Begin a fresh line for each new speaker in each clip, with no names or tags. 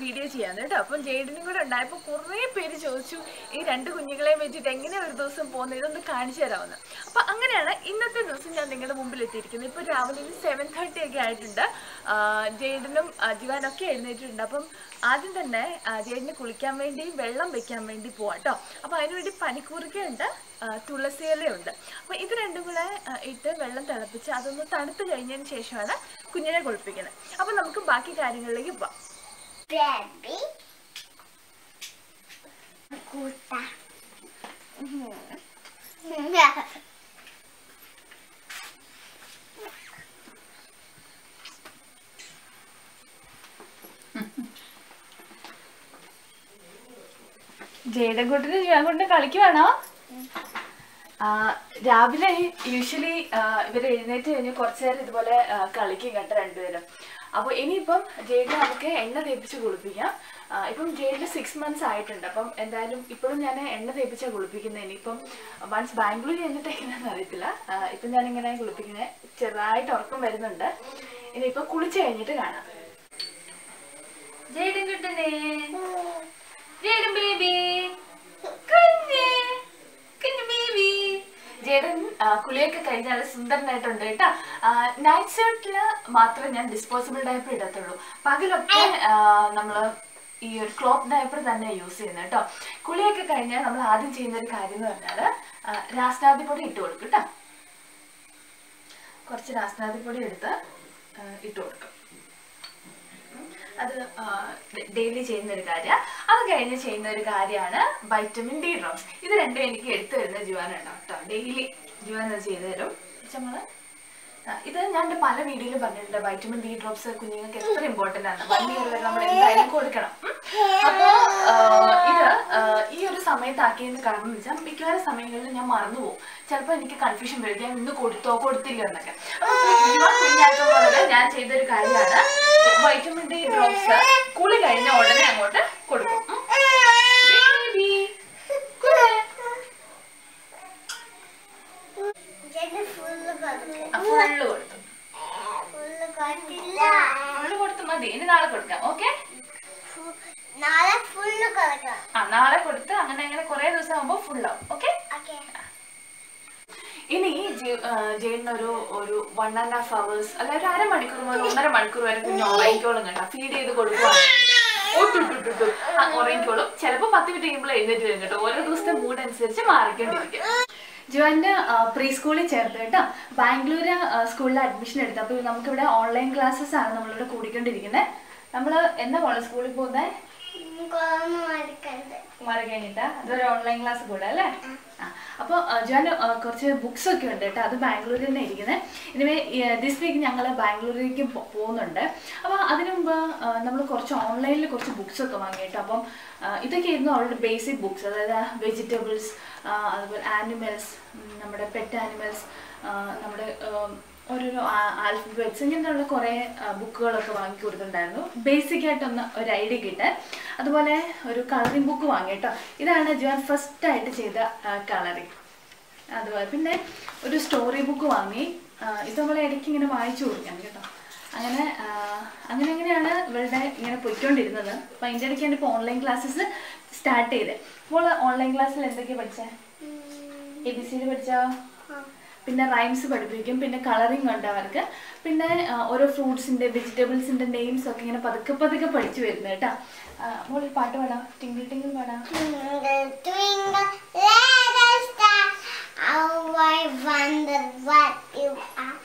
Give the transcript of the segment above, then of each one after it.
Video ചെയ്യാന്ന് കേട്ടോ അപ്പം ജെയ്ഡിനും കൂടെ ഉണ്ടായപ്പോൾ കുറേ പേര് ചോദിച്ചു ഈ രണ്ട് കുഞ്ഞുങ്ങളെയും വെച്ചിട്ട് എങ്ങനെ ഒരു ദിവസം പോകുന്നത് ഇതൊന്ന് കാണിച്ചു തരാമെന്ന് അപ്പം അങ്ങനെയാണ് ഇന്നത്തെ ദിവസം ഞാൻ നിങ്ങളുടെ മുമ്പിൽ എത്തിയിരിക്കുന്നത് ഇപ്പോൾ രാവിലെ ഒരു സെവൻ തേർട്ടി ഒക്കെ ആയിട്ടുണ്ട് ആ, ജെയ്ഡിനും ആ, ജിവാനും ഒക്കെ എഴുന്നേറ്റിട്ടുണ്ട് അപ്പം ആദ്യം തന്നെ ആ, ജെയ്ഡിന് കുളിക്കാൻ വേണ്ടി വെള്ളം വെക്കാൻ വേണ്ടി പോവാം കേട്ടോ അപ്പം അതിനുവേണ്ടി പനിക്കൂർക്കയുണ്ട് ആ, തുളസിയിലയുണ്ട് അപ്പം ഇത് രണ്ടും കൂടെ ആ, ഇട്ട് വെള്ളം തിളപ്പിച്ച് അതൊന്ന് തണുത്ത് കഴിഞ്ഞതിന് ശേഷമാണ് കുഞ്ഞിനെ കുളിപ്പിക്കുന്നത് അപ്പം നമുക്ക് ബാക്കി കാര്യങ്ങളിലേക്ക് പോവാം
Baby. Guta.
ജേഡൻകുട്ടിന് ഞാൻ കൊണ്ട് കളിക്കുവാണോ ആ, രാവിലെ യൂഷ്വലി ഇവർ എഴുന്നേറ്റ് കഴിഞ്ഞ് കുറച്ചു നേരം ഇതുപോലെ ആ, കളിക്കും കേട്ടോ രണ്ടുപേരും അപ്പോൾ ഇനിയിപ്പം ജയിലിൽ നമുക്ക് എണ്ണ തേപ്പിച്ച് കുളിപ്പിക്കാം ആ, ഇപ്പം ജയിലിൽ സിക്സ് മന്ത്സ് ആയിട്ടുണ്ട് അപ്പം എന്തായാലും ഇപ്പോഴും ഞാൻ എണ്ണ തേപ്പിച്ചാണ് കുളിപ്പിക്കുന്നത് ഇനിയിപ്പം വൺസ് ബാംഗ്ലൂർ ചെന്നിട്ട് എങ്ങനെയാണെന്ന് അറിയത്തില്ല ആ, ഇപ്പം ഞാനിങ്ങനെ കുളിപ്പിക്കുന്നത് ചെറുതായിട്ട് ഉറക്കം വരുന്നുണ്ട് ഇനിയിപ്പം കുളിച്ച് കഴിഞ്ഞിട്ട് കാണാം ജയ്ഡൻ കുട്ടനെ ജയ്ഡൻ ബേബി കുഞ്ഞേ കുഞ്ഞു ബേബി ജേഡൻ ആ, കുളിയൊക്കെ കഴിഞ്ഞ് നല്ല സുന്ദരനായിട്ടുണ്ട് കേട്ടോ നൈറ്റ് ഷർട്ടിൽ മാത്രമേ ഞാൻ ഡിസ്പോസിബിൾ ഡയപ്പർ ഇടത്തുള്ളൂ പകലൊക്കെ നമ്മൾ ഈ ഒരു ക്ലോത്ത് ഡയപ്പർ തന്നെ യൂസ് ചെയ്യുന്നത് കേട്ടോ കുളിയൊക്കെ കഴിഞ്ഞാൽ നമ്മൾ ആദ്യം ചെയ്യുന്ന ഒരു കാര്യം എന്ന് പറഞ്ഞാൽ രാസ്നാദി പൊടി ഇട്ട് കൊടുക്കും കേട്ടോ കുറച്ച് രാസ്നാദി പൊടി എടുത്ത് ആ, ഇട്ട് കൊടുക്കും അത് ഡെയിലി ചെയ്യുന്ന ഒരു കാര്യമാണ് അത് കഴിഞ്ഞ് ചെയ്യുന്ന ഒരു കാര്യമാണ് വൈറ്റമിൻ ഡി ഡ്രോപ്സ് ഇത് രണ്ടും എനിക്ക് എടുത്തു തരുന്ന ജീവാനുണ്ടോ കേട്ടോ ഡെയിലി ജീവാൻ അത് ചെയ്തു തരും നമ്മള് ആ, ഇത് ഞാൻ എൻ്റെ പല വീഡിയോയിലും പറഞ്ഞിട്ടുണ്ട് വൈറ്റമിൻ ഡി ഡ്രോപ്സ് കുഞ്ഞുങ്ങൾക്ക് എത്ര ഇമ്പോർട്ടൻ്റ് ആണ് വൺ ഇയർ വരെ നമ്മൾ എന്തായാലും കൊടുക്കണം അപ്പോൾ ഇത് ആ, ഈ ഒരു സമയത്താക്കിയതിന് കാരണം എന്ന് വെച്ചാൽ മിക്കവാറും സമയങ്ങളിൽ ഞാൻ മറന്നു പോകും ചിലപ്പോൾ എനിക്ക് കൺഫ്യൂഷൻ വരും ഞാൻ ഇന്ന് കൊടുത്തോ കൊടുത്തില്ല എന്നൊക്കെ അപ്പോൾ കുഞ്ഞാക്കം മുതൽ ഞാൻ ചെയ്തൊരു കാര്യമാണ് വൈറ്റമിൻ ഡി ഡ്രോപ്സ് കുളി കഴിഞ്ഞ ഉടനെ അങ്ങോട്ട് കൊടുക്കും ഉം. Baby, കുഞ്ഞേ.
Jadi full കൊടുക്കും.
ആ, ഫുള്ള് കൊടുത്തു
full കൊടുത്തില്ല.
ഫുള്ള് കൊടുത്ത് മതി ഇനി നാളെ കൊടുക്കാം ഓക്കെ
Full- നാളെ full കൊടുക്കണം.
ആ നാളെ കൊടുത്ത് അങ്ങനെ അങ്ങനെ കുറെ ദിവസം ആകുമ്പോൾ ഫുള്ളാവും ഓക്കെ
Okay.
ഇനി ജയിലിന് ഒരു ഒരു വൺ ആൻഡ് ഹാഫ് അവേഴ്സ് അല്ല ഒരു അരമണിക്കൂർ മുതൽ ഒന്നര മണിക്കൂർ വരെ കുഞ്ഞ് ഉറങ്ങിക്കോളും കേട്ടോ ഫീഡ് ചെയ്ത് കൊടുക്കുവാണെങ്കിൽ ഉറങ്ങിക്കോളും ചിലപ്പോൾ പത്ത് മിനിറ്റ് കഴിയുമ്പോൾ എഴുന്നേറ്റ് വരും കേട്ടോ ഓരോ ദിവസത്തെ മൂഡ് അനുസരിച്ച് മാറിക്കൊണ്ടിരിക്കും ജുവാന്റെ പ്രീ സ്കൂളിൽ ചേർത്ത് കേട്ടോ ബാംഗ്ലൂർ സ്കൂളിൽ അഡ്മിഷൻ എടുത്തു അപ്പോൾ നമുക്കിവിടെ ഓൺലൈൻ ക്ലാസ്സസ് ആണ് നമ്മളിവിടെ കൂടിക്കൊണ്ടിരിക്കുന്നത് നമ്മൾ എന്താ പോണേ സ്കൂളിൽ പോകുന്നത്
ഉം, കൊറോണ മരിക്കരുത്.
കുമാര കഴിഞ്ഞിട്ടാ അതൊരു ഓൺലൈൻ ക്ലാസ് കൂടെ അല്ലേ ആ അപ്പോൾ ഞാൻ കുറച്ച് ബുക്സ് ഒക്കെ ഉണ്ട് കേട്ടോ അത് ബാംഗ്ലൂരിൽ തന്നെ ഇരിക്കുന്നത് ഇനിവേ ദിസ് വീക്ക് ഞങ്ങൾ ബാംഗ്ലൂരിലേക്ക് പോ- പോകുന്നുണ്ട് അപ്പോൾ അതിനു മുമ്പ് നമ്മൾ കുറച്ച് ഓൺലൈനിൽ കുറച്ച് ബുക്സ് ഒക്കെ വാങ്ങി കേട്ടോ അപ്പം ആ, ഇതൊക്കെയായിരുന്നു അവരുടെ ബേസിക് ബുക്സ് അതായത് വെജിറ്റബിൾസ് അതുപോലെ ആനിമൽസ് നമ്മുടെ പെറ്റ് ആനിമൽസ് നമ്മുടെ ഉം, ഓരോരോ ആൽഫബറ്റ്സ് ഇങ്ങനെയുള്ള കുറേ ബുക്കുകളൊക്കെ വാങ്ങി കൊടുത്തിട്ടുണ്ടായിരുന്നു ബേസിക് ആയിട്ടൊന്ന് ഒരു ഐഡിയ കിട്ടാൻ അതുപോലെ ഒരു കളറിംഗ് ബുക്ക് വാങ്ങി കേട്ടോ ഇതാണ് ജോൻ ഫസ്റ്റ് ആയിട്ട് ചെയ്ത കളറിംഗ് അതുപോലെ പിന്നെ ഒരു സ്റ്റോറി ബുക്ക് വാങ്ങി ആ, ഇത് നമ്മൾ ഇടയ്ക്ക് ഇങ്ങനെ വായിച്ചു കൊടുക്കാം കേട്ടോ അങ്ങനെ ആ, അങ്ങനെ അങ്ങനെയാണ് ഇവരുടെ ഇങ്ങനെ പോയിക്കൊണ്ടിരുന്നത് അപ്പം അതിൻ്റെ ഇടയ്ക്കാണ് ഇപ്പോൾ ഓൺലൈൻ ക്ലാസ്സസ് സ്റ്റാർട്ട് ചെയ്തത് അപ്പോൾ ഓൺലൈൻ ക്ലാസ്സിൽ എന്തൊക്കെയാണ് പഠിച്ചത്
ഉം,
എ ബി സിയിൽ പഠിച്ചോ
ആ.
പിന്നെ റൈംസ് പഠിപ്പിക്കും പിന്നെ കളറിംഗ് ഉണ്ട് അവർക്ക് പിന്നെ ആ, ഓരോ ഫ്രൂട്ട്സിന്റെ വെജിറ്റബിൾസിന്റെ നെയിംസ് ഒക്കെ ഇങ്ങനെ പതുക്കെ പതുക്കെ പഠിച്ചു വരുന്നത് കേട്ടോ മോൾ ഈ പാട്ട് പാടാം ടിങ്കിൾ ടിങ്കിൾ പാടാം
Twinkle, twinkle, little star, how I wonder what you are.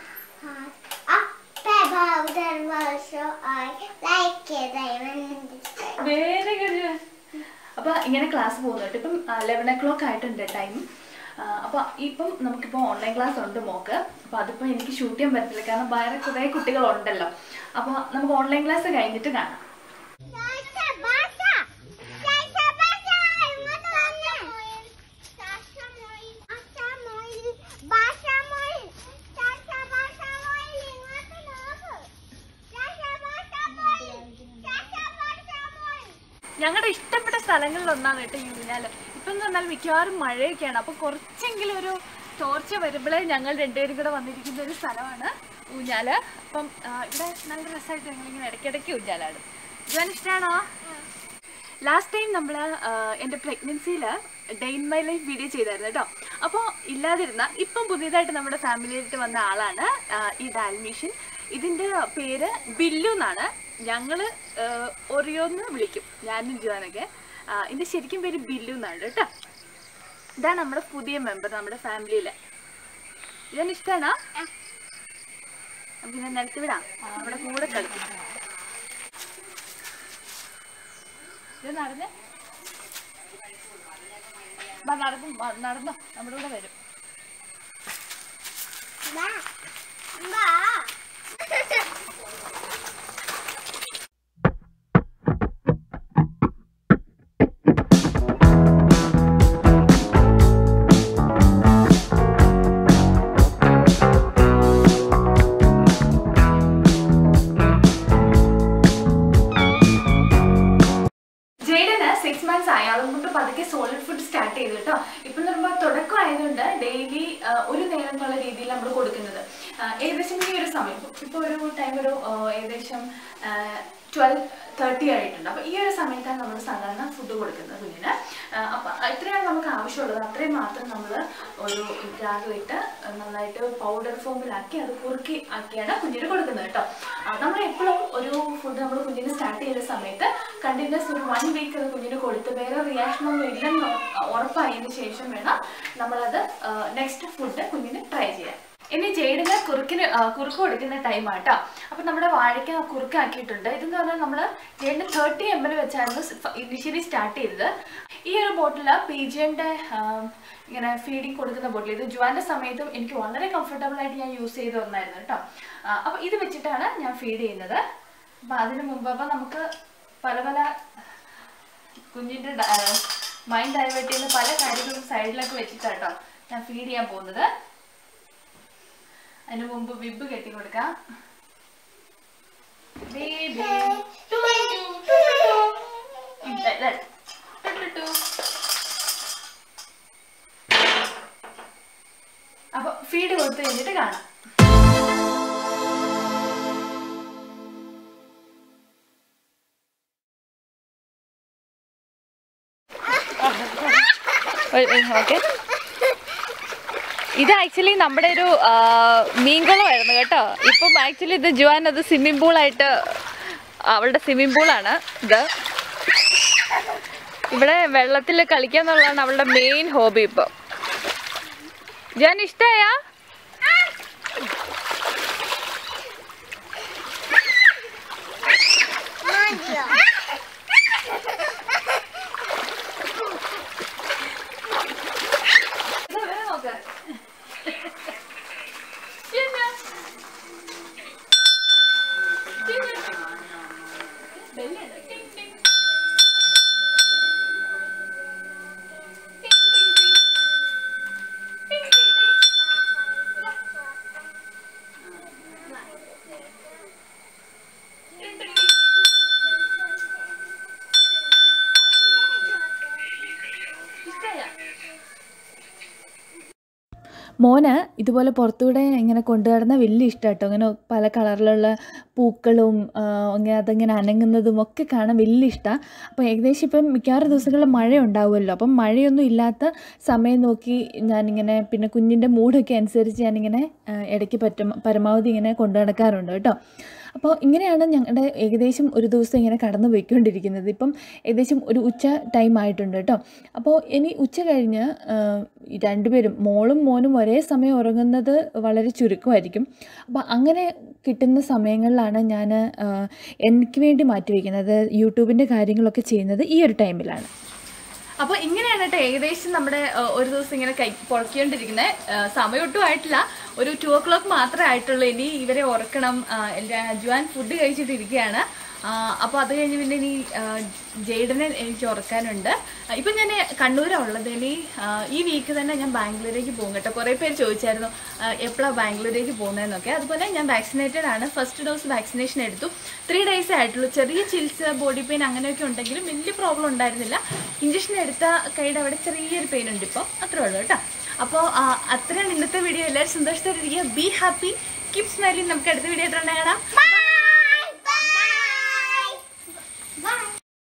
Up above the world, so I like a diamond in the sky.
Very good അപ്പൊ ഇങ്ങനെ ക്ലാസ് പോകുന്നുണ്ട് ഇപ്പം ലെവൻ ഒ ക്ലോക്ക് ആയിട്ടുണ്ട് ടൈം അപ്പൊ ഇപ്പം നമുക്കിപ്പോൾ online class ഉണ്ട് mock അപ്പൊ അതിപ്പോ എനിക്ക് ഷൂട്ട് ചെയ്യാൻ പറ്റില്ല കാരണം വേറെ കുറേ കുട്ടികളുണ്ടല്ലോ അപ്പൊ നമുക്ക് ഓൺലൈൻ ക്ലാസ് കഴിഞ്ഞിട്ട് കാണാം
Sasha, Basha! Sasha, Basha! ഇങ്ങോട്ട് വന്നേ. Sasha Moil, Asha Moil, Basha Moil. Sasha, Basha Moil, ഇങ്ങോട്ട് നോക്ക്. Sasha, Basha Moil, Sasha, Basha Moil.
ഞങ്ങളുടെ ഇഷ്ടപ്പെട്ട സ്ഥലങ്ങളിൽ ഒന്നാണ് കേട്ടോ ഈ ഊഞ്ഞാല് ഇപ്പം എന്ന് പറഞ്ഞാൽ മിക്കവാറും മഴയൊക്കെയാണ് അപ്പോൾ കുറച്ചെങ്കിലും ഒരു തോർച്ച വരുമ്പോഴേ ഞങ്ങൾ രണ്ടുപേരും കൂടെ വന്നിരിക്കുന്ന ഒരു സ്ഥലമാണ് ഊഞ്ഞാല് അപ്പം ആ, ഇവിടെ നല്ല രസമായിട്ട് ഞങ്ങളിങ്ങനെ ഇടയ്ക്കിടയ്ക്ക് ഊഞ്ഞാലാണ് ജുവാൻ ഇഷ്ടമാണോ ലാസ്റ്റ് ടൈം നമ്മൾ എൻ്റെ പ്രഗ്നൻസിയിൽ day in my life video ചെയ്തായിരുന്നു കേട്ടോ അപ്പോൾ ഇല്ലാതിരുന്ന ഇപ്പം പുതിയതായിട്ട് നമ്മുടെ ഫാമിലിയിലേക്ക് വന്ന ആളാണ് ആ, ഈ ഡാൽമീഷൻ ഇതിൻ്റെ പേര് ബില്ലു എന്നാണ് ഞങ്ങൾ ഒറിയോന്ന് വിളിക്കും ഞാനും ജുവാനൊക്കെ ആ, ഇതിൻ്റെ ശരിക്കും പേര് ബില്ലു എന്നാണ് കേട്ടോ ഇതാണ് നമ്മുടെ പുതിയ മെമ്പർ നമ്മുടെ ഫാമിലിയിൽ ഇതാണ് ഇഷ്ടമാണോ പിന്നെ നിലത്ത് വിടാം നമ്മുടെ കൂടെ കളിക്കും ഇത് നടന്നേ വാ, നടന്നു വാ, നടന്നോ നമ്മുടെ കൂടെ വരും
ബാ ബാ
ജെയ്ഡന് സിക്സ് മന്ത്സ് ആയി അതുകൊണ്ട് പതുക്കെ സോളിഡ് ഫുഡ് സ്റ്റാർട്ട് ചെയ്തു കേട്ടോ ഇപ്പം എന്ന് പറയുമ്പോൾ തുടക്കം ആയതുകൊണ്ട് ഡെയിലി ഒരു നേരം എന്നുള്ള രീതിയിൽ നമ്മൾ കൊടുക്കുന്നത് ആ, ഏകദേശം ഈ ഒരു സമയം ഇപ്പോൾ ഒരു ടൈം ഒരു ആ, ഏകദേശം ട്വൽവ് തേർട്ടി ആയിട്ടുണ്ട് അപ്പോൾ ഈ ഒരു സമയത്താണ് നമ്മൾ സാധാരണ ഫുഡ് കൊടുക്കുന്നത് കുഞ്ഞിന് അപ്പം ഇത്രയാണ് നമുക്ക് ആവശ്യമുള്ളത് അത്രയും മാത്രം നമ്മൾ ഒരു ജാറിലിട്ട് നന്നായിട്ട് പൗഡർ ഫോമിലാക്കി അത് കുറുക്കി ആക്കിയാണ് കുഞ്ഞിന് കൊടുക്കുന്നത് കേട്ടോ നമ്മൾ എപ്പോഴും ഒരു ഫുഡ് നമ്മൾ കുഞ്ഞിന് സ്റ്റാർട്ട് ചെയ്ത സമയത്ത് കണ്ടിന്യൂസ് ഒരു വൺ വീക്ക് അത് കുഞ്ഞിന് കൊടുത്ത് വേറെ റിയാക്ഷൻ ഒന്നും ഇല്ലെന്ന് ഉറ- ഉറപ്പായതിനു ശേഷം വേണം നമ്മളത് നെക്സ്റ്റ് ഫുഡ് കുഞ്ഞിന് ട്രൈ ചെയ്യാൻ ഇനി ജെയ്ഡിന് കുറുക്കിന് ആ, കുറുക്ക് കൊടുക്കുന്ന ടൈം ആട്ടോ അപ്പൊ നമ്മുടെ വാഴയ്ക്ക കുറുക്കാക്കിയിട്ടുണ്ട് ഇതെന്ന് പറഞ്ഞാൽ നമ്മൾ ജെയ്ഡിന് തേർട്ടി എം എൽ വെച്ചായിരുന്നു ഇനിഷ്യലി സ്റ്റാർട്ട് ചെയ്തത് ഈ ഒരു ബോട്ടില് പി ജിന്റെ ഇങ്ങനെ ഫീഡിങ് കൊടുക്കുന്ന ബോട്ടിൽ ഇത് ജുവാന്റെ സമയത്തും എനിക്ക് വളരെ കംഫർട്ടബിൾ ആയിട്ട് ഞാൻ യൂസ് ചെയ്ത് വന്നായിരുന്നു കേട്ടോ ആ, അപ്പൊ ഇത് വെച്ചിട്ടാണ് ഞാൻ ഫീഡ് ചെയ്യുന്നത് അപ്പൊ അതിന് മുമ്പ് അപ്പൊ നമുക്ക് പല പല കുഞ്ഞിന്റെ മൈൻഡ് ഡൈവേർട്ട് ചെയ്യുന്ന പല കാര്യങ്ങളും സൈഡിലൊക്കെ വെച്ചിട്ടാട്ടോ ഞാൻ ഫീഡ് ചെയ്യാൻ പോകുന്നത് അതിന് മുമ്പ് വിബ് കെട്ടി കൊടുക്കാം Baby. Two, two, two, two. ഇല്ല, ഇല്ല. Two, two, two. അപ്പൊ ഫീഡ് കൊടുത്തു കഴിഞ്ഞിട്ട് കാണാം ഓക്കെ ഇത് ആക്ച്വലി നമ്മുടെ ഒരു മീൻകുളമായിരുന്നു കേട്ടോ ഇപ്പം ആക്ച്വലി ഇത് ജുവാൻ അത് സ്വിമ്മിംഗ് പൂളായിട്ട് അവളുടെ സ്വിമ്മിംഗ് പൂളാണ് ഇത് ഇവിടെ വെള്ളത്തിൽ കളിക്കുക എന്നുള്ളതാണ് അവളുടെ മെയിൻ ഹോബി ഇപ്പം ജുവാൻ ഇഷ്ടമായാ
Mario.
നോക്ക് പിന്നെ. പിന്നെ. ബെല്ലുണ്ട്. ടിങ് ടിങ്. ടിങ് ടിങ് ടിങ്. ടിങ് ടിങ് ടിങ്. ടിങ് ടിങ് ടിങ്. ഇഷ്ടായോ?
മോന് ഇതുപോലെ പുറത്തൂടെ ഇങ്ങനെ കൊണ്ടു നടന്ന വലിയ ഇഷ്ടം കേട്ടോ ഇങ്ങനെ പല കളറിലുള്ള പൂക്കളും ആ, ഇങ്ങനെ അതിങ്ങനെ അനങ്ങുന്നതും ഒക്കെ കാണാൻ വലിയ ഇഷ്ടമാണ് അപ്പോൾ ഏകദേശം ഇപ്പം മിക്കവാറും ദിവസങ്ങളിൽ മഴ ഉണ്ടാവുമല്ലോ അപ്പം മഴയൊന്നും ഇല്ലാത്ത സമയം നോക്കി ഞാനിങ്ങനെ പിന്നെ കുഞ്ഞിൻ്റെ മൂഡൊക്കെ അനുസരിച്ച് ഞാനിങ്ങനെ ആ, ഇടയ്ക്ക് പറ്റും പരമാവധി ഇങ്ങനെ കൊണ്ടു നടക്കാറുണ്ട് കേട്ടോ അപ്പോൾ ഇങ്ങനെയാണ് ഞങ്ങളുടെ ഏകദേശം ഒരു ദിവസം ഇങ്ങനെ കടന്നു പോയിക്കൊണ്ടിരിക്കുന്നത് ഇപ്പം ഏകദേശം ഒരു ഉച്ച ടൈം ആയിട്ടുണ്ട് കേട്ടോ അപ്പോൾ ഇനി ഉച്ച കഴിഞ്ഞ് ആ, ഈ രണ്ടുപേരും മോളും മോനും ഒരേ സമയം ഉറങ്ങുന്നത് വളരെ ചുരുക്കമായിരിക്കും അപ്പോൾ അങ്ങനെ കിട്ടുന്ന സമയങ്ങളിലാണ് ഞാൻ എനിക്ക് വേണ്ടി മാറ്റിവെക്കുന്നത് യൂട്യൂബിൻ്റെ കാര്യങ്ങളൊക്കെ ചെയ്യുന്നത് ഈ ഒരു ടൈമിലാണ്
അപ്പോൾ ഇങ്ങനെയാണ് കേട്ടോ ഏകദേശം നമ്മുടെ ആ, ഒരു ദിവസം ഇങ്ങനെ കൈ പൊളക്കിക്കൊണ്ടിരിക്കുന്നത് സമയം ഒട്ടും ആയിട്ടില്ല ഒരു ടു ഓ ക്ലോക്ക് മാത്രമേ ആയിട്ടുള്ളൂ ഇനി ഇവരെ ഉറക്കണം ആ, എല്ലാ- ജുവാൻ ഫുഡ് കഴിച്ചിട്ടിരിക്കുകയാണ് അപ്പോൾ അത് കഴിഞ്ഞ് പിന്നെ ഇനി ആ, ജെയ്ഡനെ എനിക്ക് ഉറക്കാനുണ്ട് ആ, ഇപ്പം ഞാൻ കണ്ണൂരാണ് ഉള്ളത് ഇനി ആ, ഈ വീക്ക് തന്നെ ഞാൻ ബാംഗ്ലൂരേക്ക് പോകും കേട്ടോ കുറേ പേര് ചോദിച്ചായിരുന്നു എപ്പോഴാണ് ബാംഗ്ലൂരേക്ക് പോകുന്നതെന്നൊക്കെ അതുപോലെ ഞാൻ വാക്സിനേറ്റഡ് ആണ് ഫസ്റ്റ് ഡോസ് വാക്സിനേഷൻ എടുത്തു ത്രീ ഡേയ്സ് ആയിട്ടുള്ളൂ ചെറിയ ചിൽസ് ബോഡി പെയിൻ അങ്ങനെയൊക്കെ ഉണ്ടെങ്കിലും വലിയ പ്രോബ്ലം ഉണ്ടായിരുന്നില്ല ഇഞ്ചക്ഷൻ എടുത്ത കൈയുടെ അവിടെ ചെറിയൊരു പെയിൻ ഉണ്ട് ഇപ്പോൾ അത്രേ ഉള്ളൂ കേട്ടോ അപ്പോൾ അത്രയാണ് ഇന്നത്തെ വീഡിയോ എല്ലാവരും സന്തോഷത്തോടെ ഇരിക്കുക ബി ഹാപ്പി കീപ് സ്മൈലിംഗ് നമുക്ക് അടുത്ത വീഡിയോ ആയിട്ട് കാണാം